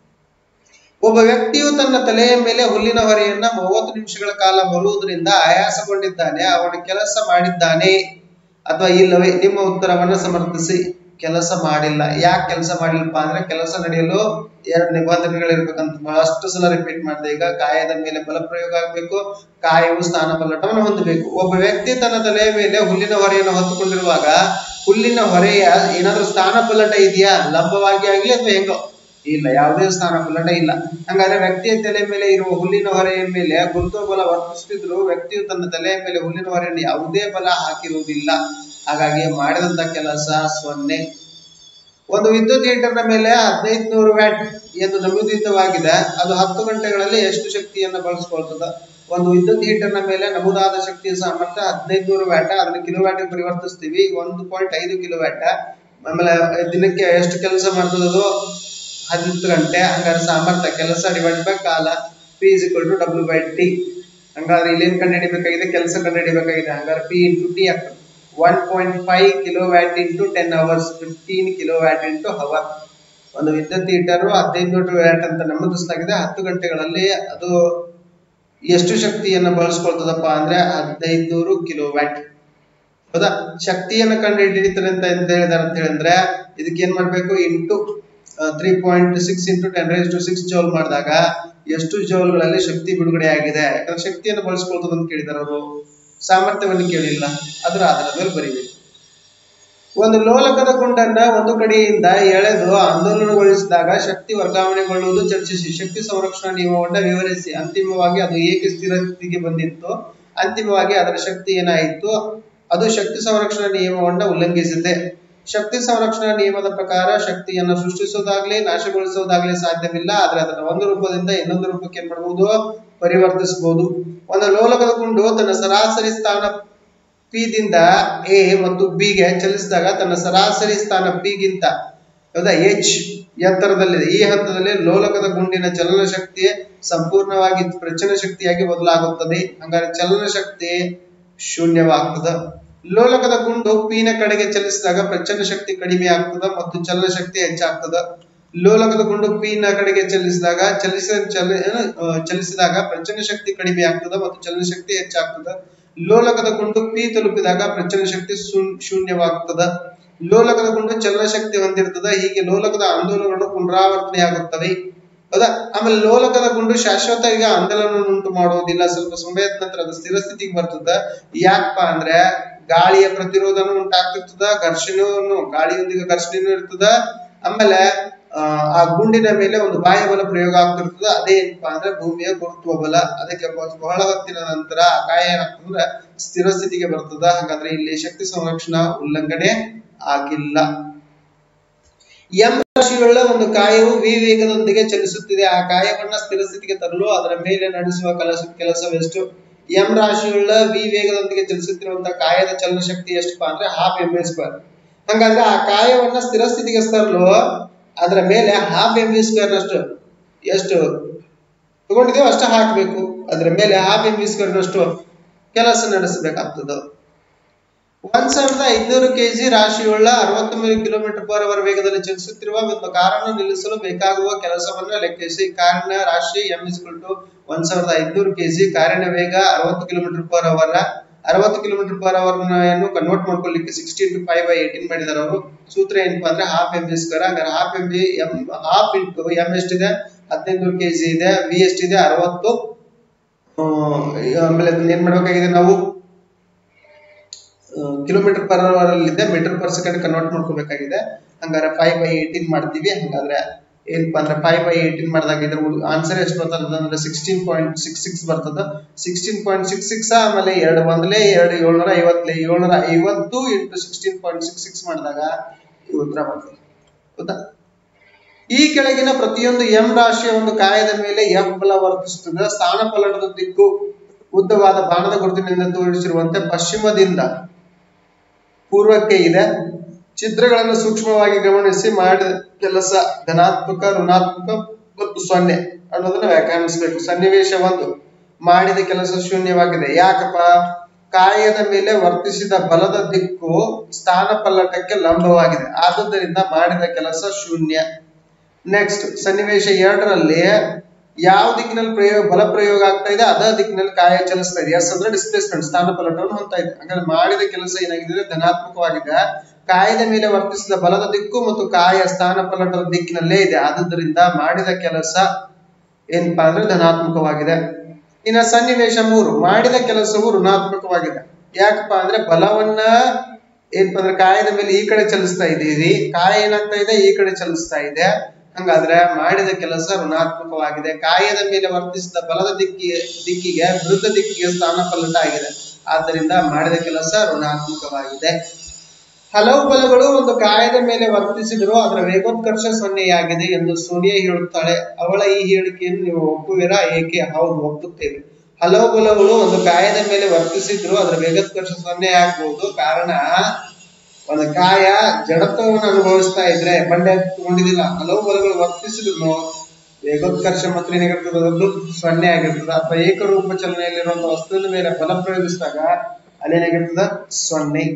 [SPEAKER 1] ಒಬ್ಬ ವ್ಯಕ್ತಿಯು ತನ್ನ ತಲೆಯ ಮೇಲೆ ಹುಲ್ಲಿನ ಹೊರೆಯನ್ನ ಮೂವತ್ತು ನಿಮಿಷಗಳ ಕಾಲ ಹೊರುವುದರಿಂದ ಆಯಾಸಗೊಂಡಿದ್ದಾನೆ ಅವನ ಕೆಲಸ ಮಾಡಿದ್ದಾನೆ ಅಥವಾ ಇಲ್ಲವೇ ನಿಮ್ಮ ಉತ್ತರವನ್ನ ಸಮರ್ಥಿಸಿ ಕೆಲಸ ಮಾಡಿಲ್ಲ ಯಾಕೆ ಕೆಲಸ ಮಾಡಿಲ್ಲಪ್ಪ ಅಂದ್ರೆ ಕೆಲಸ ನಡೆಯಲು ಎರಡು ನಿಬಂಧನೆಗಳು ಇರ್ಬೇಕಂತ ಬಹಳಷ್ಟು ಸಲ ರಿಪೀಟ್ ಮಾಡಿದೆ ಈಗ ಕಾಯದ ಮೇಲೆ ಬಲ ಪ್ರಯೋಗ ಆಗ್ಬೇಕು ಕಾಯವು ಸ್ಥಾನ ಪಲ್ಲಟವನ್ನು ಹೊಂದಬೇಕು ಒಬ್ಬ ವ್ಯಕ್ತಿ ತನ್ನ ತಲೆಯ ಮೇಲೆ ಹುಲ್ಲಿನ ಹೊರೆಯನ್ನು ಹೊತ್ತುಕೊಂಡಿರುವಾಗ ಹುಲ್ಲಿನ ಹೊರೆಯ ಏನಾದ್ರೂ ಸ್ಥಾನ ಪಲ್ಲಟ ಇದೆಯಾ ಲಂಬವಾಗಿ ಆಗ್ಲಿ ಅಥವಾ ಹೆಂಗೋ ಇಲ್ಲ ಯಾವುದೇ ಸ್ಥಾನ ಪಲ್ಲಟ ಇಲ್ಲ ಹಂಗಾದ್ರೆ ವ್ಯಕ್ತಿಯ ತಲೆ ಮೇಲೆ ಇರುವ ಹುಲ್ಲಿನ ಹೊರೆಯ ಮೇಲೆ ಗುರುತ್ವ ಬಲ ವರ್ತಿಸುತ್ತಿದ್ರು ವ್ಯಕ್ತಿಯು ತನ್ನ ತಲೆಯ ಮೇಲೆ ಹುಲ್ಲಿನ ಹೊರೆಯನ್ನು ಯಾವುದೇ ಬಲ ಹಾಕಿರುವುದಿಲ್ಲ ಹಾಗಾಗಿ ಮಾಡಿದಂತ ಕೆಲಸ ಸೊನ್ನೆ ಒಂದು ವಿದ್ಯುತ್ ಹೀಟರ್ನ ಮೇಲೆ ಹದಿನೈದು ನೂರು ವ್ಯಾಟ್ ಎಂದು ನಮೂದಿತವಾಗಿದೆ ಅದು ಹತ್ತು ಗಂಟೆಗಳಲ್ಲಿ ಎಷ್ಟು ಶಕ್ತಿಯನ್ನು ಬಳಸ್ಕೊಳ್ತದ ಒಂದು ವಿದ್ಯುತ್ ಹೀಟರ್ನ ಮೇಲೆ ನಮೂದಾದ ಶಕ್ತಿಯ ಸಾಮರ್ಥ್ಯ ಹದಿನೈದು ನೂರು ವ್ಯಾಟ್ ಅದನ್ನ ಕಿಲೋ ವ್ಯಾಟ್ ಪರಿವರ್ತಿಸ್ತೀವಿ ಒಂದು ಪಾಯಿಂಟ್ ಐದು ಕಿಲೋ ವ್ಯಾಟ್ ಆಮೇಲೆ ದಿನಕ್ಕೆ ಎಷ್ಟು ಕೆಲಸ ಮಾಡ್ತದೆ ಅದು ಹತ್ತು ಗಂಟೆ ಹಂಗಾರೆ ಸಾಮರ್ಥ್ಯ ಕೆಲಸ ಡಿವೈಡ್ ಬೈ ಕಾಲ P is equal to W by T ಹಂಗಾದ್ರೆ ಇಲ್ಲಿ ಏನ್ ಕಂಡುಹಿಡಿಬೇಕಾಗಿದೆ ಕೆಲಸ ಕಂಡುಹಿಡಿಬೇಕಾಗಿದೆ ಹಂಗಾರೆ ಪಿ ಇಂಟು ಟಿ ಆಗ್ತದೆ one point five kilowatt into ten hours fifteen kilowatt into hour ಒಂದು ವಿದ್ಯುತ್ ಹೀಟರ್ ಹದಿನೈದು ನೂರು ವ್ಯಾಟ್ ಅಂತ ನಮೂದಿಸಲಾಗಿದೆ ಹತ್ತು ಗಂಟೆಗಳಲ್ಲಿ ಅದು ಎಷ್ಟು ಶಕ್ತಿಯನ್ನು ಬಳಸ್ಕೊಳ್ತದಪ್ಪ ಅಂದ್ರೆ ಹದಿನೈದು ನೂರು ಕಿಲೋ ವ್ಯಾಟ್ ಹೌದಾ ಶಕ್ತಿಯನ್ನು ಕಂಡು ಹಿಡಿತಾರೆ ಅಂತ ಎಂತ ಹೇಳಿದಾರೆ ಅಂತ ಹೇಳಿದ್ರೆ ಇದಕ್ಕೆ ಏನ್ ಮಾಡ್ಬೇಕು into three point six into ten raise to six joule ಮಾಡಿದಾಗ ಎಷ್ಟು ಜೌಲ್ಗಳಲ್ಲಿ ಶಕ್ತಿ ಬಿಡುಗಡೆ ಆಗಿದೆ ಯಾಕಂದ್ರೆ ಶಕ್ತಿಯನ್ನು ಬಳಸ್ಕೊಳ್ತದೆ ಅಂತ ಕೇಳಿದಾರೆ ಅವರು ಸಾಮರ್ಥ್ಯವನ್ನು ಕೇಳಿಲ್ಲ ಅದರ ಆಧಾರದ ಮೇಲೆ ಬರೀಬೇಕು ಒಂದು ಲೋಲಕದ ಗುಂಡನ್ನ ಒಂದು ಕಡೆಯಿಂದ ಎಳೆದು ಆಂದೋಲನಗೊಳಿಸಿದಾಗ ಶಕ್ತಿ ವರ್ಗಾವಣೆಗೊಳ್ಳುವುದು ಚರ್ಚಿಸಿ ಶಕ್ತಿ ಸಂರಕ್ಷಣಾ ನಿಯಮವನ್ನ ವಿವರಿಸಿ ಅಂತಿಮವಾಗಿ ಅದು ಏಕೆ ಸ್ಥಿರ ಸ್ಥಿತಿಗೆ ಬಂದಿತ್ತು ಅಂತಿಮವಾಗಿ ಅದರ ಶಕ್ತಿ ಏನಾಯಿತು ಅದು ಶಕ್ತಿ ಸಂರಕ್ಷಣಾ ನಿಯಮವನ್ನು ಉಲ್ಲಂಘಿಸಿದೆ ಶಕ್ತಿ ಸಂರಕ್ಷಣಾ ನಿಯಮದ ಪ್ರಕಾರ ಶಕ್ತಿಯನ್ನು ಸೃಷ್ಟಿಸುವುದಾಗ್ಲಿ ನಾಶಗೊಳಿಸುವುದಾಗ್ಲಿ ಸಾಧ್ಯವಿಲ್ಲ ಆದ್ರೆ ಅದನ್ನ ಒಂದು ರೂಪದಿಂದ ಇನ್ನೊಂದು ರೂಪಕ್ಕೆ ಏನ್ ಮಾಡಬಹುದು ಪರಿವರ್ತಿಸಬಹುದು ಒಂದು ಲೋಲಕದ ಗುಂಡು ತನ್ನ ಸರಾಸರಿ ಸ್ಥಾನ ಪಿ ದಿಂದ ಎ ಮತ್ತು ಬಿ ಗೆ ಚಲಿಸಿದಾಗ ತನ್ನ ಸರಾಸರಿ ಸ್ಥಾನ ಪಿ ಗಿಂತ ಹೌದಾ ಎಚ್ ಎತ್ತರದಲ್ಲಿದೆ ಈ ಹಂತದಲ್ಲಿ ಲೋಲಕದ ಗುಂಡಿನ ಚಲನ ಶಕ್ತಿ ಸಂಪೂರ್ಣವಾಗಿ ಪ್ರಚನ ಶಕ್ತಿಯಾಗಿ ಬದಲಾಗುತ್ತದೆ ಹಂಗಾರೆ ಚಲನ ಶಕ್ತಿ ಶೂನ್ಯವಾಗ್ತದ ಲೋಲಕದ ಗುಂಡು ಪಿನ ಕಡೆಗೆ ಚಲಿಸಿದಾಗ ಪ್ರಚಂಡ ಶಕ್ತಿ ಕಡಿಮೆ ಆಗ್ತದ ಮತ್ತು ಚಲನ ಶಕ್ತಿ ಹೆಚ್ಚಾಗ್ತದ ಲೋಲಕದ ಗುಂಡು ಪಿನ ಕಡೆಗೆ ಚಲಿಸಿದಾಗ ಚಲಿಸ ಚಲ ಆ, ಚಲಿಸಿದಾಗ ಪ್ರಚಂಡ ಶಕ್ತಿ ಕಡಿಮೆ ಆಗ್ತದ ಮತ್ತು ಚಲನ ಶಕ್ತಿ ಹೆಚ್ಚಾಗ್ತದ ಲೋಲಕದ ಗುಂಡು ಪಿ ತಲುಪಿದಾಗ ಪ್ರಚಂಡ ಶಕ್ತಿ ಶೂನ್- ಶೂನ್ಯವಾಗ್ತದ ಲೋಲಕದ ಗುಂಡು ಚಲನ ಶಕ್ತಿ ಹೊಂದಿರ್ತದ ಹೀಗೆ ಲೋಲಕದ ಆಂದೋಲನಗಳು ಪುನರಾವರ್ತನೆಯಾಗುತ್ತವೆ ಹೌದಾ ಆಮೇಲೆ ಲೋಲಕದ ಗುಂಡು ಶಾಶ್ವತ ಈಗ ಆಂದೋಲನ ಉಂಟು ಮಾಡುವುದಿಲ್ಲ ಸ್ವಲ್ಪ ಸಮಯದ ನಂತರ ಅದು ಸ್ಥಿರ ಸ್ಥಿತಿಗೆ ಬರ್ತದ ಯಾಕಪ್ಪ ಅಂದ್ರೆ ಗಾಳಿಯ ಪ್ರತಿರೋಧನೂ ಉಂಟಾಗ್ತಿರ್ತದ ಘರ್ಷಣೆಯನ್ನು ಗಾಳಿಯೊಂದಿಗೆ ಘರ್ಷಣೆನೂ ಇರ್ತದ ಆಮೇಲೆ ಆ, ಆ ಗುಂಡಿನ ಮೇಲೆ ಒಂದು ಬಾಹ್ಯ ಬಲ ಪ್ರಯೋಗ ಆಗ್ತಿರ್ತದ ಅದೇ ಏನಪ್ಪಾ ಅಂದ್ರೆ ಭೂಮಿಯ ಗುರುತ್ವ ಬಲ ಅದಕ್ಕೆ ಬ- ಬಹಳ ಹೊತ್ತಿನ ನಂತರ ಆ ಕಾಯ ಏನಾಗ್ತಂದ್ರೆ ಸ್ಥಿರ ಸ್ಥಿತಿಗೆ ಬರ್ತದ ಹಾಗಾದ್ರೆ ಇಲ್ಲಿ ಶಕ್ತಿ ಸಂರಕ್ಷಣಾ ಉಲ್ಲಂಘನೆ ಆಗಿಲ್ಲ ಎಂ ರಾಶಿಯುಳ್ಳ ಒಂದು ಕಾಯವು ವಿ ವೇಗದೊಂದಿಗೆ ಚಲಿಸುತ್ತಿದೆ ಆ ಕಾಯವನ್ನ ಸ್ಥಿರ ಸ್ಥಿತಿಗೆ ತರಲು ಅದರ ಮೇಲೆ ನಡೆಸುವ ಕೆಲಸ ಕೆಲಸವೆಷ್ಟು ಎಂ ರಾಶಿಯುಳ್ಳ ವಿ ವೇಗದೊಂದಿಗೆ ಚಲಿಸುತ್ತಿರುವಂತಹ ಕಾಯದ ಚಲನ ಶಕ್ತಿ ಎಷ್ಟಪ್ಪ ಅಂದ್ರೆ ಹಾಫ್ ಎಂ ಎ ಸ್ಕ್ವೇರ್ ಹಂಗಾದ್ರೆ ಆ ಕಾಯವನ್ನ ಸ್ಥಿರ ಸ್ಥಿತಿಗೆ ತರಲು ಅದರ ಮೇಲೆ ಹಾಫ್ ಎಂ ವಿ ಸ್ಕ್ವೇರ್ ನಷ್ಟು ಎಷ್ಟು ತಗೊಂಡಿದ್ದೇವೆ ಅಷ್ಟ ಹಾಕಬೇಕು ಅದರ ಮೇಲೆ ಹಾಫ್ ಎಂ ವಿ ಸ್ಕ್ವೇರ್ ನಷ್ಟು ಕೆಲಸ ನಡೆಸಬೇಕಾಗ್ತದೆ ಒಂದ್ ಸಾವಿರದ ಐದ್ನೂರು ಕೆಜಿ ರಾಶಿಯುಳ್ಳ ಅರವತ್ತೊಂಬತ್ತು ಕಿಲೋಮೀಟರ್ ಪರ್ ಅವರ್ ವೇಗದಲ್ಲಿ ಚಲಿಸುತ್ತಿರುವ ಒಂದು ಕಾರನ್ನು ನಿಲ್ಲಿಸಲು ಬೇಕಾಗುವ ಕೆಲಸವನ್ನು ಲೆಕ್ಕಿಸಿ ಕಾರಿನ ರಾಶಿ ಎಂ ಇಸ್ಕಲ್ ಟು ಒಂದ್ ಸಾವಿರದ ಐದ್ನೂರು ಕೆಜಿ ಕಾರಿನ ವೇಗ ಅರವತ್ತು ಕಿಲೋಮೀಟರ್ ಪರ್ ಅವರ್ ಅರವತ್ತು ಕಿಲೋಮೀಟರ್ ಪರ್ ಅವರ್ ಅನ್ನು ಕನ್ವರ್ಟ್ ಮಾಡ್ಕೊಳ್ಳಿಕ್ಕೆ sixty to five by eighteen ಮಾಡಿದಾರೆ ಅವರು ಸೂತ್ರ ಏನಪ್ಪಾ ಅಂದ್ರೆ ಹಾಫ್ ಎಂ ಬಿ ಸ್ಕ್ವೇರ್ ಹಂಗಾರೆ half M B M half into M ಎಷ್ಟಿದೆ ಹದಿನೈದು ಕೆಜಿ ಇದೆ ವಿ ಎಷ್ಟಿದೆ ಅರವತ್ತು ಆ, ಆಮೇಲೆ ಅದನ್ನ ಏನ್ ಮಾಡ್ಬೇಕಾಗಿದೆ ನಾವು ಕಿಲೋಮೀಟರ್ ಪರ್ ಅವರ್ ಅಲ್ಲಿ ಇದೆ ಮೀಟರ್ ಪರ್ ಸೆಕೆಂಡ್ ಕನ್ವರ್ಟ್ ಮಾಡ್ಕೋಬೇಕಾಗಿದೆ ಹಂಗಾರೆ ಫೈವ್ ಬೈ ಏಯ್ಟೀನ್ ಮಾಡ್ತೀವಿ ಹಂಗಾದ್ರೆ ಏನಪ್ಪಾ ಅಂದ್ರೆ ಫೈವ್ ಬೈ ಏಯ್ಟೀನ್ ಮಾಡಿದಾಗ ಇದ್ರ ಆನ್ಸರ್ ಎಷ್ಟು ಬರ್ತದ ಅಂದ್ರೆ ಸಿಕ್ಸ್ಟೀನ್ ಪಾಯಿಂಟ್ ಸಿಕ್ಸ್ ಸಿಕ್ಸ್ ಬರ್ತದ ಸಿಕ್ಸ್ಟೀನ್ ಪಾಯಿಂಟ್ ಸಿಕ್ಸ್ ಸಿಕ್ಸ್ ಆಮೇಲೆ ಎರಡು ಒಂದ್ಲೆ ಎರಡು ಏಳ್ನೂರ ಐವತ್ತಲೆ ಏಳ್ನೂರ ಐವತ್ತು into sixteen point six six ಮಾಡಿದಾಗ ಈ ಉತ್ತರ ಬರ್ತದೆ ಹೌದಾ ಈ ಕೆಳಗಿನ ಪ್ರತಿಯೊಂದು ಎಂ ರಾಶಿಯ ಒಂದು ಕಾಯದ ಮೇಲೆ ಎಫ್ ಬಲ ವರ್ತಿಸುತ್ತದೆ ಸ್ಥಾನ ಪಲ್ಲಟದ ದಿಕ್ಕು ಉದ್ದವಾದ ಬಾಣದ ಗುರುತಿನಿಂದ ತೋರಿಸಿರುವಂತೆ ಪಶ್ಚಿಮದಿಂದ ಪೂರ್ವಕ್ಕೆ ಇದೆ ಚಿತ್ರಗಳನ್ನು ಸೂಕ್ಷ್ಮವಾಗಿ ಗಮನಿಸಿ ಮಾಡಿದ ಕೆಲಸ ಧನಾತ್ಮಕ ಋಣಾತ್ಮಕ ಮತ್ತು ಸೊನ್ನೆ ಅನ್ನೋದನ್ನ ವ್ಯಾಖ್ಯಾನಿಸಬೇಕು ಸನ್ನಿವೇಶ ಒಂದು ಮಾಡಿದ ಕೆಲಸ ಶೂನ್ಯವಾಗಿದೆ ಯಾಕಪ್ಪ ಕಾಯದ ಮೇಲೆ ವರ್ತಿಸಿದ ಬಲದ ದಿಕ್ಕು ಸ್ಥಾನ ಪಲ್ಲಟಕ್ಕೆ ಲಂಬವಾಗಿದೆ ಆದುದರಿಂದ ಮಾಡಿದ ಕೆಲಸ ಶೂನ್ಯ ನೆಕ್ಸ್ಟ್ ಸನ್ನಿವೇಶ ಎರಡರಲ್ಲಿ ಯಾವ ದಿಕ್ಕಿನಲ್ಲಿ ಪ್ರಯೋಗ ಬಲ ಪ್ರಯೋಗ ಆಗ್ತಾ ಇದೆ ಅದೇ ದಿಕ್ಕಿನಲ್ಲಿ ಕಾಯ ಚಲಿಸ್ತಾ ಇದೆ ಎಸ್ ಅಂದ್ರೆ ಡಿಸ್ಪ್ಲೇಸ್ಮೆಂಟ್ ಸ್ಥಾನ ಪಲ್ಲಟವನ್ನು ಹೊಂದ್ತಾ ಇದೆ ಹಾಗಾದ್ರೆ ಮಾಡಿದ ಕೆಲಸ ಏನಾಗಿದೆ ಧನಾತ್ಮಕವಾಗಿದೆ ಕಾಯದ ಮೇಲೆ ವರ್ತಿಸಿದ ಬಲದ ದಿಕ್ಕು ಮತ್ತು ಕಾಯ ಸ್ಥಾನ ಪಲ್ಲಟದ ದಿಕ್ಕಿನಲ್ಲೇ ಇದೆ ಆದುದರಿಂದ ಮಾಡಿದ ಕೆಲಸ ಏನಪ್ಪಾ ಅಂದ್ರೆ ಧನಾತ್ಮಕವಾಗಿದೆ ಇನ್ನ ಸನ್ನಿವೇಶ ಮೂರು ಮಾಡಿದ ಕೆಲಸವು ಋಣಾತ್ಮಕವಾಗಿದೆ ಯಾಕಪ್ಪ ಅಂದ್ರೆ ಬಲವನ್ನ ಏನಪ್ಪಾ ಅಂದ್ರೆ ಕಾಯದ ಮೇಲೆ ಈ ಕಡೆ ಚಲಿಸ್ತಾ ಇದ್ದೀವಿ ಕಾಯ ಏನಾಗ್ತಾ ಇದೆ ಈ ಕಡೆ ಚಲಿಸ್ತಾ ಇದೆ ಹಂಗಾದ್ರೆ ಮಾಡಿದ ಕೆಲಸ ಋಣಾತ್ಮಕವಾಗಿದೆ ಕಾಯದ ಮೇಲೆ ವರ್ತಿಸಿದ ಬಲದ ದಿಕ್ಕಿ ದಿಕ್ಕಿಗೆ ವಿರುದ್ಧ ದಿಕ್ಕಿಗೆ ಸ್ಥಾನ ಪಲ್ಲಟ ಆಗಿದೆ ಆದ್ದರಿಂದ ಮಾಡಿದ ಕೆಲಸ ಋಣಾತ್ಮಕವಾಗಿದೆ ಹಲವು ಬಲಗಳು ಒಂದು ಕಾಯದ ಮೇಲೆ ವರ್ತಿಸಿದರೂ ಅದರ ವೇಗೋತ್ಕರ್ಷ ಸೊನ್ನೆಯಾಗಿದೆ ಎಂದು ಸೋನಿಯಾ ಹೇಳುತ್ತಾಳೆ ಅವಳ ಈ ಹೇಳಿಕೆಯನ್ನು ನೀವು ಒಪ್ಪುವಿರಾ ಏಕೆ ಹೌದು ಒಪ್ಪುತ್ತೇವೆ ಹಲವು ಬಲಗಳು ಒಂದು ಕಾಯದ ಮೇಲೆ ವರ್ತಿಸಿದ್ರು ಅದರ ವೇಗೋತ್ಕರ್ಷ ಸೊನ್ನೆ ಆಗ್ಬಹುದು ಕಾರಣ ಒಂದು ಕಾಯ ಜಡತ್ವವನ್ನು ಅನುಭವಿಸ್ತಾ ಇದ್ರೆ ಬಂಡೆ ತಗೊಂಡಿದಿಲ್ಲ ಹಲವು ಬಲಗಳು ವರ್ತಿಸಿದ್ರು ವೇಗೋತ್ಕರ್ಷ ಮಾತ್ರ ಏನಾಗಿರ್ತದೆ ಅದೊಂದು ಸೊನ್ನೆ ಆಗಿರ್ತದೆ ಅಥವಾ ಏಕರೂಪ ಚಲನೆಯಲ್ಲಿರುವಂತಹ ವಸ್ತುವಿನ ಮೇಲೆ ಬಲ ಪ್ರಯೋಗಿಸಿದಾಗ ಅಲ್ಲೇನಾಗಿರ್ತದ ಸೊನ್ನೆ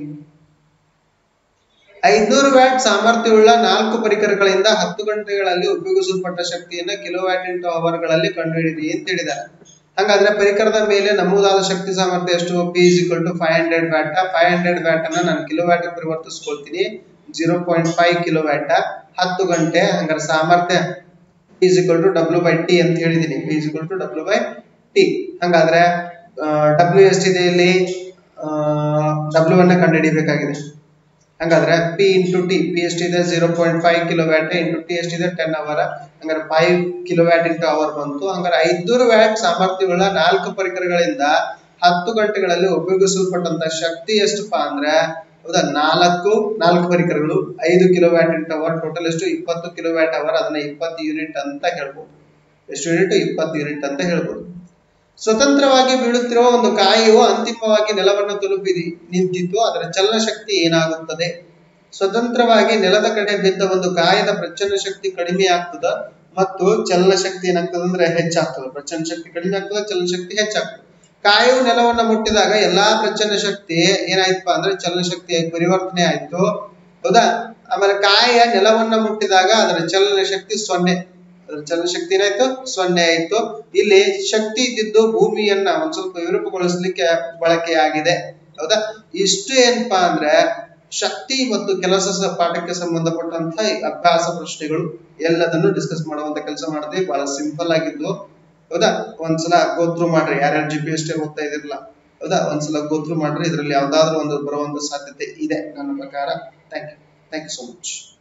[SPEAKER 1] ಐದ್ನೂರು ವ್ಯಾಟ್ ಸಾಮರ್ಥ್ಯವುಳ್ಳ ನಾಲ್ಕು ಪರಿಕರಗಳಿಂದ ಹತ್ತು ಗಂಟೆಗಳಲ್ಲಿ ಉಪಯೋಗಿಸಲ್ಪಟ್ಟ ಶಕ್ತಿಯನ್ನ ಕಿಲೋವ್ಯಾಟ್ ಇಂಟು ಅವರ್ಗಳಲ್ಲಿ ಕಂಡುಹಿಡಿದಿ ಅಂತ ಹೇಳಿದ್ದಾರೆ ಹಂಗಾದ್ರೆ ಪರಿಕರದ ಮೇಲೆ ನಮೂದಾದ ಶಕ್ತಿ ಸಾಮರ್ಥ್ಯ ಎಷ್ಟು P is equal to five hundred watt five hundred watt ಅನ್ನ ನಾನು ಕಿಲೋ ವ್ಯಾಟ್ ಪರಿವರ್ತಿಸ್ಕೊಳ್ತೀನಿ zero point five kilowatt ಹತ್ತು ಗಂಟೆ ಹಂಗಾರೆ ಸಾಮರ್ಥ್ಯ is equal to W by T ಅಂತ ಹೇಳಿದೀನಿ P is equal to W by T ಹಂಗಾದ್ರೆ ಡಬ್ಲ್ಯೂ ಎಷ್ಟಿದೆ ಇಲ್ಲಿ ಡಬ್ಲ್ಯೂ ಅನ್ನ ಕಂಡುಹಿಡಿಬೇಕಾಗಿದೆ ಹಂಗಾದ್ರೆ ಪಿ ಇಂಟು ಟಿ ಪಿ ಎಷ್ಟಿದೆ zero point five kilowatt into T ಎಷ್ಟಿದೆ ಟೆನ್ ಅವರ್ ಹಂಗಾರೆ five kilowatt into hour ಬಂತು ಹಂಗಾರೆ ಐದ್ನೂರು ವ್ಯಾಟ್ ಸಾಮರ್ಥ್ಯವುಳ್ಳ ನಾಲ್ಕು ಪರಿಕರಗಳಿಂದ ಹತ್ತು ಗಂಟೆಗಳಲ್ಲಿ ಉಪಯೋಗಿಸಲ್ಪಟ್ಟಂತ ಶಕ್ತಿ ಎಷ್ಟಪ್ಪ ಅಂದ್ರೆ ಹೌದಾ ನಾಲ್ಕು ನಾಲ್ಕು ಪರಿಕರಗಳು ಐದು kilowatt into hour total ಎಷ್ಟು ಇಪ್ಪತ್ತು ಕಿಲೋ ವ್ಯಾಟ್ ಅವರ್ ಅದನ್ನ ಇಪ್ಪತ್ತು ಯೂನಿಟ್ ಅಂತ ಹೇಳ್ಬೋದು ಎಷ್ಟು ಯೂನಿಟ್ ಇಪ್ಪತ್ತು ಯೂನಿಟ್ ಅಂತ ಹೇಳ್ಬೋದು ಸ್ವತಂತ್ರವಾಗಿ ಬೀಳುತ್ತಿರುವ ಒಂದು ಕಾಯಿಯು ಅಂತಿಮವಾಗಿ ನೆಲವನ್ನು ತಲುಪಿದಿ ನಿಂತಿತ್ತು ಅದರ ಚಲನ ಶಕ್ತಿ ಏನಾಗುತ್ತದೆ ಸ್ವತಂತ್ರವಾಗಿ ನೆಲದ ಕಡೆ ಬಿದ್ದ ಒಂದು ಕಾಯದ ಪ್ರಚಂಡ ಶಕ್ತಿ ಕಡಿಮೆ ಆಗ್ತದ ಮತ್ತು ಚಲನ ಶಕ್ತಿ ಏನಾಗ್ತದೆ ಅಂದ್ರೆ ಹೆಚ್ಚಾಗ್ತದೆ ಪ್ರಚಂಡ ಶಕ್ತಿ ಕಡಿಮೆ ಆಗ್ತದೆ ಚಲನ ಶಕ್ತಿ ಹೆಚ್ಚಾಗ್ತದೆ ಕಾಯು ನೆಲವನ್ನ ಮುಟ್ಟಿದಾಗ ಎಲ್ಲಾ ಪ್ರಚಂಡ ಶಕ್ತಿ ಏನಾಯ್ತಪ್ಪ ಅಂದ್ರೆ ಚಲನ ಶಕ್ತಿ ಪರಿವರ್ತನೆ ಆಯ್ತು ಹೌದಾ ಆಮೇಲೆ ಕಾಯ ನೆಲವನ್ನ ಮುಟ್ಟಿದಾಗ ಅದರ ಚಲನ ಶಕ್ತಿ ಸೊನ್ನೆ ಅದರ ಚಲನ ಶಕ್ತಿ ಏನಾಯ್ತು ಸೊನ್ನೆ ಆಯ್ತು ಇಲ್ಲಿ ಶಕ್ತಿ ಇದ್ದಿದ್ದು ಭೂಮಿಯನ್ನ ಒಂದ್ ಸ್ವಲ್ಪ ವಿರೂಪಗೊಳಿಸ್ಲಿಕ್ಕೆ ಬಳಕೆಯಾಗಿದೆ ಹೌದಾ ಇಷ್ಟು ಏನಪ್ಪಾ ಅಂದ್ರೆ ಶಕ್ತಿ ಮತ್ತು ಕೆಲಸ ಸ- ಪಾಠಕ್ಕೆ ಸಂಬಂಧಪಟ್ಟಂತ ಈ ಅಭ್ಯಾಸ ಪ್ರಶ್ನೆಗಳು ಎಲ್ಲದನ್ನು ಡಿಸ್ಕಸ್ ಮಾಡುವಂತ ಕೆಲಸ ಮಾಡಿದ್ವಿ ಬಹಳ ಸಿಂಪಲ್ ಆಗಿದ್ದು ಹೌದಾ ಒಂದ್ಸಲ ಗೋತ್ರು ಮಾಡ್ರಿ ಯಾರ್ಯಾರು ಜಿ ಪಿ ಎಸ್ ಟಿ ಓದ್ತಾ ಇದಿರಲ್ಲ ಹೌದಾ ಒಂದ್ಸಲ ಗೋತ್ರು ಮಾಡ್ರಿ ಇದ್ರಲ್ಲಿ ಯಾವ್ದಾದ್ರು ಒಂದು ಬರುವಂತ ಸಾಧ್ಯತೆ ಇದೆ ನನ್ನ ಪ್ರಕಾರ thank you thank you so much